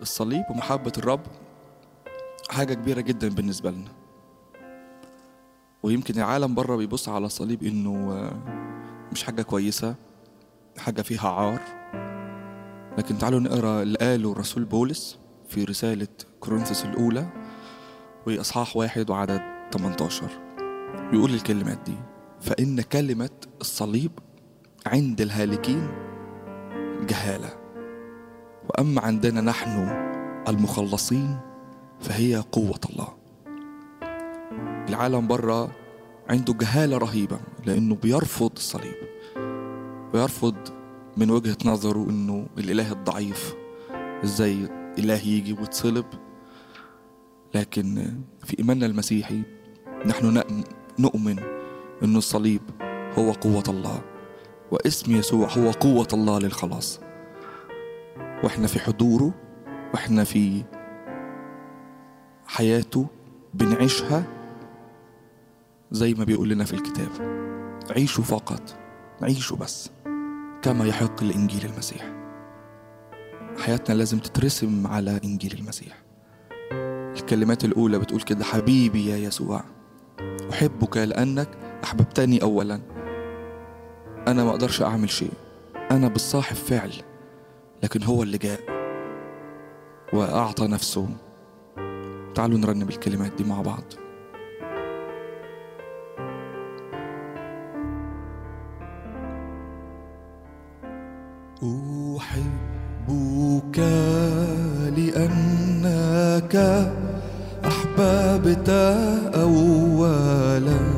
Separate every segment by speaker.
Speaker 1: الصليب ومحبة الرب حاجة كبيرة جدا بالنسبة لنا ويمكن العالم بره بيبص على الصليب انه آه، مش حاجة كويسة حاجة فيها عار لكن تعالوا نقرا اللي قاله الرسول بولس في رسالة كورنثوس الأولى وإصحاح واحد وعدد 18 بيقول الكلمات دي فإن كلمة الصليب عند الهالكين جهالة وأما عندنا نحن المخلصين فهي قوة الله العالم بره عنده جهالة رهيبة لأنه بيرفض الصليب بيرفض من وجهة نظره إنه الإله الضعيف إزاي إله يجي ويتصلب لكن في إيماننا المسيحي نحن نأم- نؤمن إن الصليب هو قوة الله واسم يسوع هو قوة الله للخلاص واحنا في حضوره واحنا في حياته بنعيشها زي ما بيقول لنا في الكتاب عيشوا فقط عيشوا بس كما يحق لإنجيل المسيح حياتنا لازم تترسم على إنجيل المسيح الكلمات الأولى بتقول كده حبيبي يا يسوع أحبك لأنك أحببتني أولا أنا ما أقدرش أعمل شيء أنا بالصاحب فعل لكن هو اللي جاء وأعطى نفسه تعالوا نرنم الكلمات دي مع بعض أحبك لأنك أحببت أولا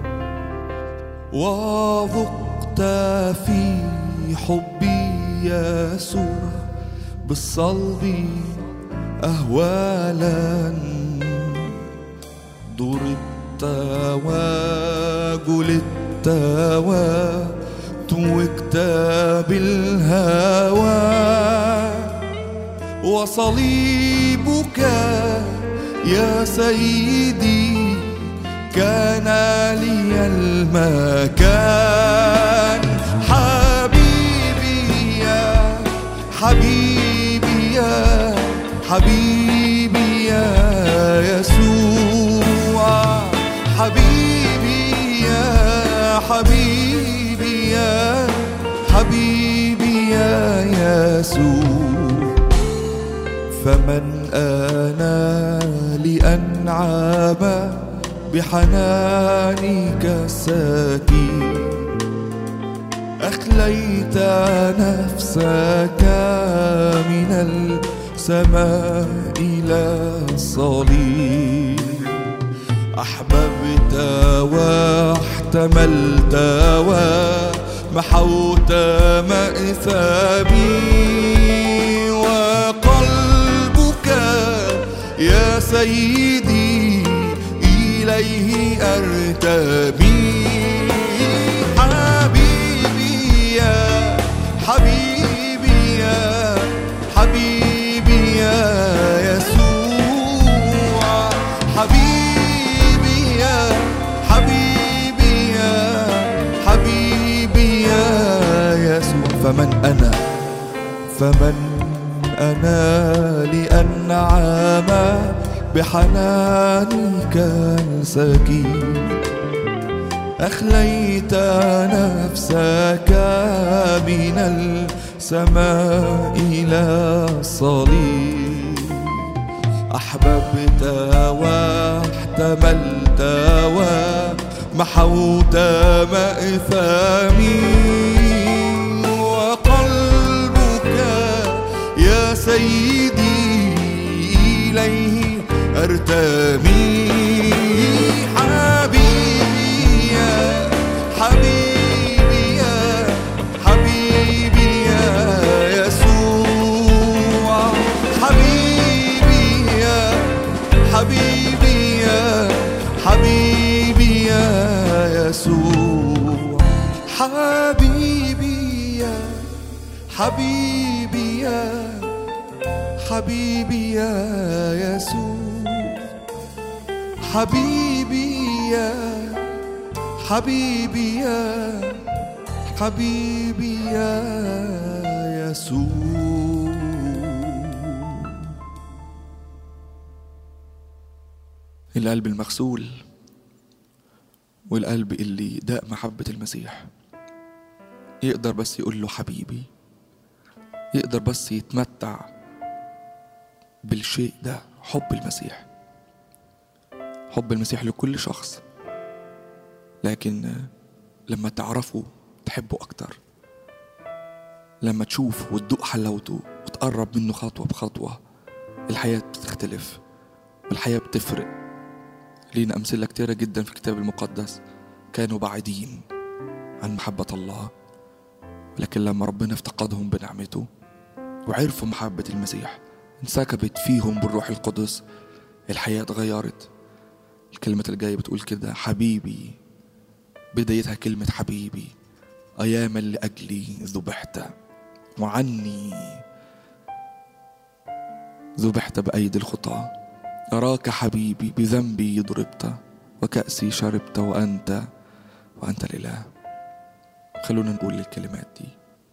Speaker 1: وذقت في حبي يسوع بالصلب أهوالا ضربت وجلدت وتوجت بالهوى وصليبك يا سيدي كان لي المكان حبيبي يا حبيبي يا حبيبي يا يسوع حبيبي يا حبيبي يا حبيبي يا يسوع فمن أنا لأنعم بحنانك السكين أخليت نفسك من السماء إلى الصليب أحببت واحتملت ومحوت مأثابي وقلبك يا سيدي إليه أرتبي حبيبي يا حبيبي يا حبيبي يا يسوع حبيبي يا حبيبي يا حبيبي يا يسوع فمن أنا فمن أنا لأنعم بحنانك السكين أخليت نفسك من السماء إلى الصليب أحببت واحتملت ومحوت مأثامي وقلبك يا سيدي إليه أرتمي حبيبي يا حبيبي يا حبيبي يا يسوع حبيبي يا حبيبي يا حبيبي يا يسوع حبيبي يا حبيبي يا حبيبي يا يسوع حبيبي يا حبيبي يا حبيبي يا يسوع القلب المغسول والقلب اللي داق محبة المسيح يقدر بس يقول له حبيبي يقدر بس يتمتع بالشيء ده حب المسيح حب المسيح لكل شخص لكن لما تعرفه تحبه أكتر لما تشوف وتدوق حلاوته وتقرب منه خطوة بخطوة الحياة بتختلف والحياة بتفرق لينا أمثلة كتيرة جدا في الكتاب المقدس كانوا بعيدين عن محبة الله لكن لما ربنا افتقدهم بنعمته وعرفوا محبة المسيح انسكبت فيهم بالروح القدس الحياة اتغيرت الكلمة الجاية بتقول كده حبيبي بدايتها كلمة حبيبي أياما لأجلي ذبحت وعني ذبحت بأيدي الخطاة أراك حبيبي بذنبي ضربت وكأسي شربت وأنت وأنت الإله خلونا نقول الكلمات دي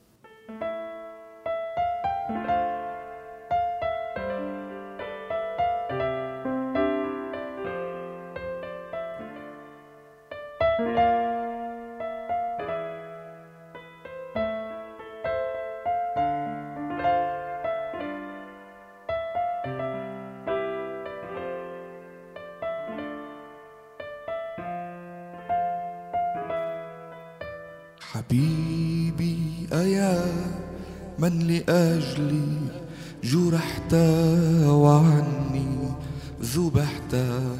Speaker 1: حبيبي أيا من لأجلي جرحت وعني ذبحت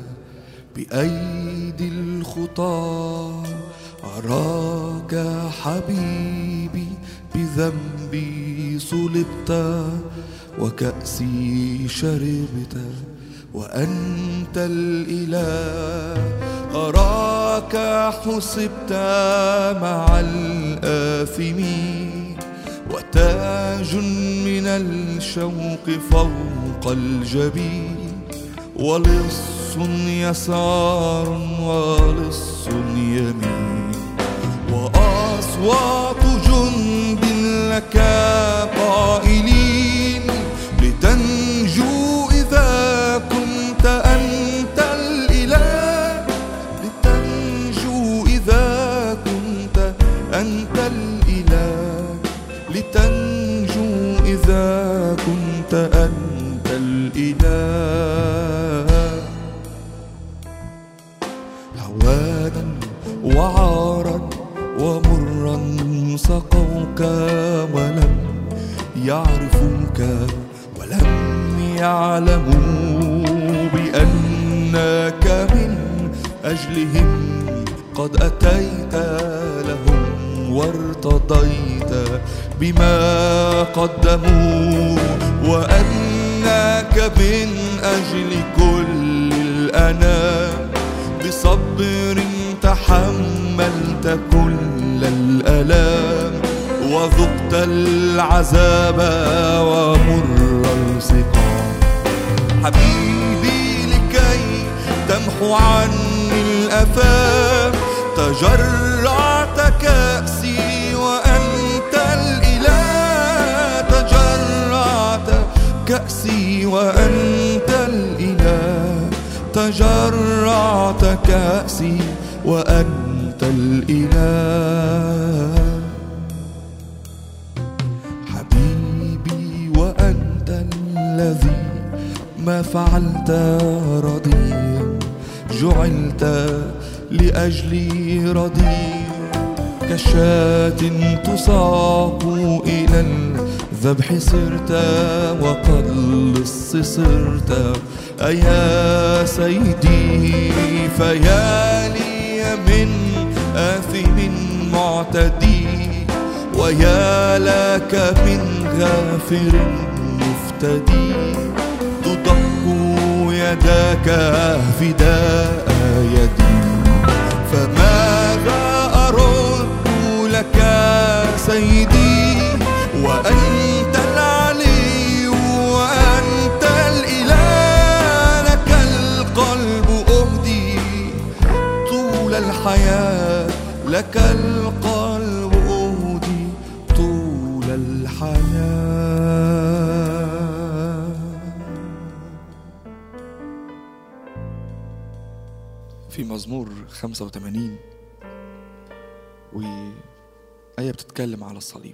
Speaker 1: بأيدي الخطى أراك حبيبي بذنبي صلبت وكأسي شربت وأنت الإله أراك حسبت مع الآثمين وتاج من الشوق فوق الجبين ولص يسار ولص يمين وأصوات جند لك قائلين لتنجو إذا كنت أنت الإله لتنجو إذا كنت أنت الإله لتنجو إذا كنت أنت الإله هوانا وعارا ومرا سقوك ولم يعرفوك ولم يعلموا بأنك من أجلهم قد أتيت لهم وارتضيت بما قدموا وأنك من أجل كل الأنام بصبر تحملت كل الألام وذقت العذاب ومر السقام حبيبي لكي تمحو عني الأثام تجرعت كأسي وأنت الإله تجرعت كأسي وأنت الإله تجرعت كأسي وأنت الإله حبيبي وأنت الذي ما فعلت رضيا جعلت لأجلي رضيا كشاة تساق إلى الذبح صرت وقد لص صرت أيا سيدي فيا لي من آثم معتدي ويا لك من غافر مفتدي تدق يداك فداء يدي فماذا أرد لك سيدي وأنت العلي وأنت الإله لك القلب أهدي طول الحياة لك القلب أهدي طول الحياة في مزمور 85 وآية بتتكلم على الصليب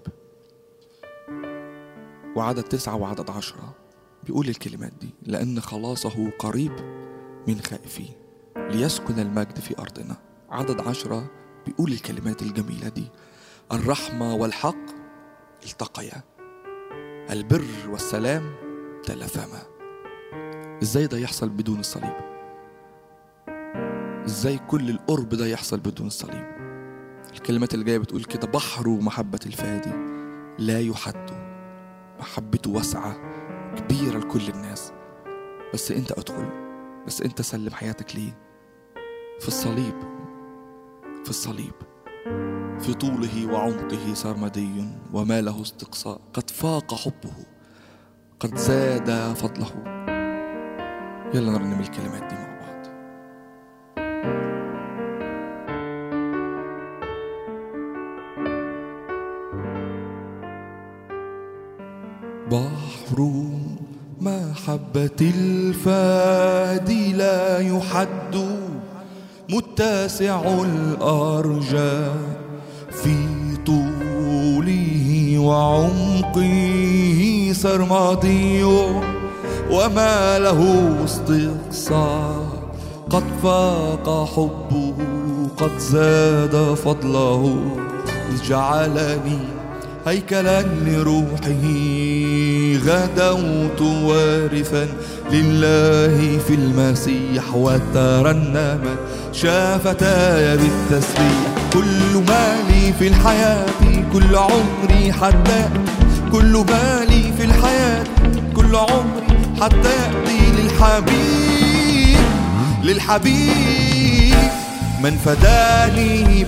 Speaker 1: وعدد تسعة وعدد عشرة بيقول الكلمات دي لأن خلاصه قريب من خائفيه ليسكن المجد في أرضنا عدد عشرة بيقول الكلمات الجميلة دي الرحمة والحق التقيا البر والسلام تلثما ازاي ده يحصل بدون الصليب ازاي كل القرب ده يحصل بدون الصليب الكلمات اللي جايه بتقول كده بحر محبة الفادي لا يحد محبته واسعة كبيرة لكل الناس بس انت ادخل بس انت سلم حياتك ليه في الصليب في الصليب في طوله وعمقه سرمدي وما له استقصاء قد فاق حبه قد زاد فضله يلا نرنم الكلمات دي مع بعض بحر محبة الفادي لا يحد متسع الأرجاء في طوله وعمقه سرمدي وما له استقصاء قد فاق حبه قد زاد فضله جعلني هيكلا لروحه غدوت وارثا لله في المسيح وترنمت شافتاي بالتسبيح كل مالي في الحياة كل عمري حتى كل مالي في الحياة كل عمري حتى يأتي للحبيب للحبيب من فداني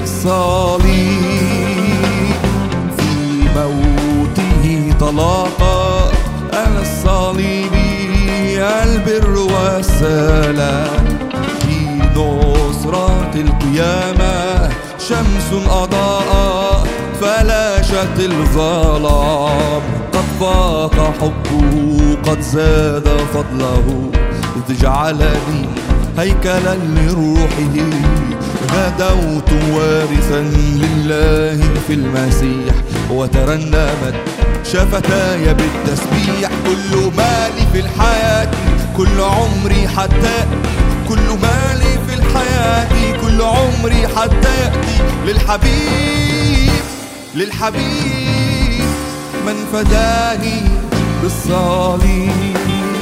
Speaker 1: بالصليب في موته تلاقى على الصليب البر والسلام في نصرة القيامة شمس أضاء فلاشت الظلام قد فاق حبه قد زاد فضله إذ جعلني هيكلا لروحه غدوت وارثا لله في المسيح وترنمت شفتاي بالتسبيح كل مالي في الحياة كل عمري حتى كل مالي في الحياة كل عمري حتى يأتي للحبيب للحبيب من فداني بالصليب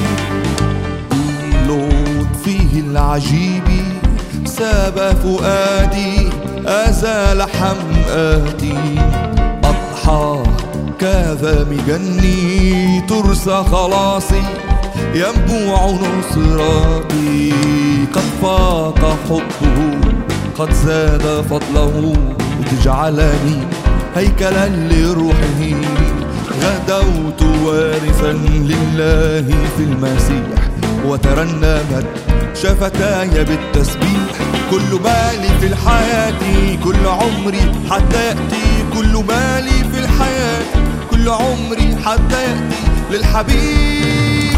Speaker 1: لطفه العجيب ساب فؤادي أزال حمآتي أضحى كذا مجني ترسى خلاصي ينبوع نصرتي قد فاق حبه قد زاد فضله تجعلني هيكلا لروحه غدوت وارثا لله في المسيح وترنمت شفتاي بالتسبيح كل مالي في الحياة كل عمري حتى يأتي كل مالي في الحياة كل عمري حتى يأتي للحبيب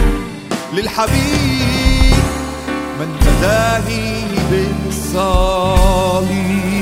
Speaker 1: للحبيب من فداني بالصليب